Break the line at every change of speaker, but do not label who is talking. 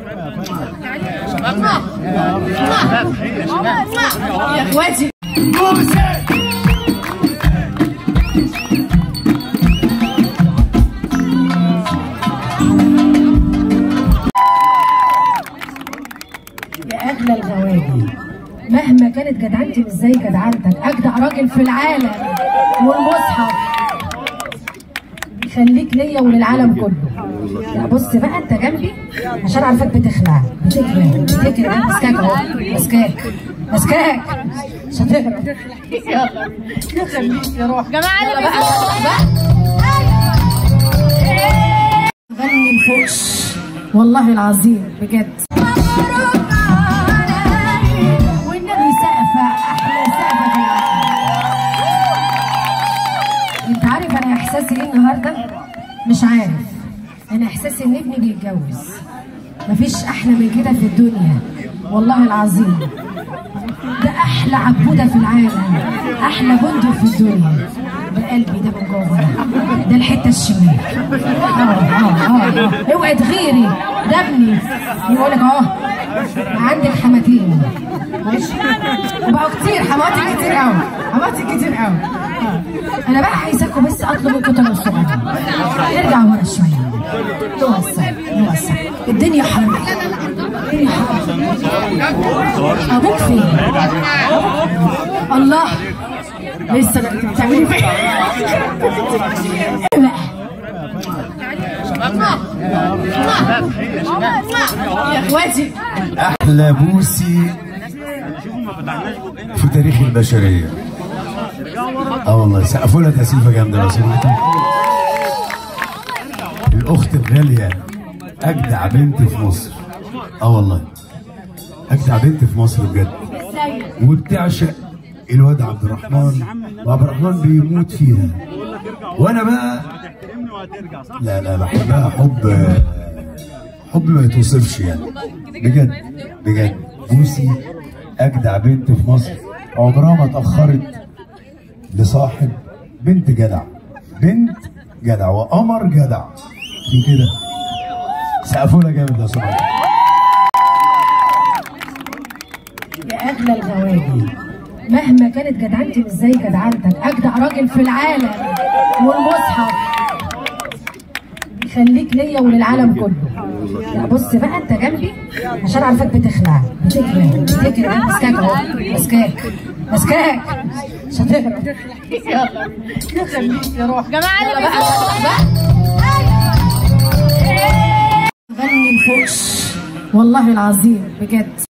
يا اخواتي يا اغلى الغوالي مهما كانت جدعنتي مش زي جدعنتك اجدع راجل في العالم والمصحف خليك ليا وللعالم كله لا بص بقى انت جنبي عشان عارفاك بتخلع بتكره بتكره انا ماسكاك اهو ماسكاك ماسكاك مش هتهرب يلا خليك يا روح
جماعة اللي
يلا بقى بقى غني الفوش والله العظيم بجد والنبي سقفة أحلى سقفة في العالم أنت عارف أنا إحساسي إيه النهاردة؟ مش عارف أنا إحساسي إن ابني بيتجوز مفيش أحلى من كده في الدنيا والله العظيم ده أحلى عبودة في العالم أحلى بندق في الدنيا ده قلبي ده من جوه ده الحتة الشمال اه اه اه اه اوعي تغيري ده ابني يقول لك اهو عندك حماتين ماشي وبقوا كتير حماتي كتير قوي حماتي كتير قوي انا بقى عايزاكم بس اطلب منكم طلب صغير نرجع ورا شويه نوسع نوسع الدنيا حر الدنيا حر ابوك فين؟ الله لسه بقى بتعملي فين؟ إيه بقى؟ يا اخواتي
احلى بوسي في تاريخ البشريه اه والله سقفوا لها تسقيفه جامده لو سمحتوا الاخت الغاليه اجدع بنت في مصر اه والله اجدع بنت في مصر بجد وبتعشق الواد عبد الرحمن وعبد الرحمن بيموت فيها وانا بقى لا لا بحبها حب حب ما يتوصفش يعني بجد بجد بوسي اجدع بنت في مصر عمرها ما اتاخرت لصاحب بنت جدع بنت جدع وقمر جدع في كده سقفوا لها جامد لو سمحتوا
يا اغلى الغوالي مهما كانت جدعنتي مش زي جدعنتك اجدع راجل في العالم والمصحف خليك ليا وللعالم كله لا بص بقى انت جنبي عشان عارفاك بتخلع بتكره بتكره انا ماسكاك اهو ماسكاك ماسكاك مش هتهرب يلا خليك يا روح
جماعة اللي
يلا بقى بقى غني الفوش والله العظيم بجد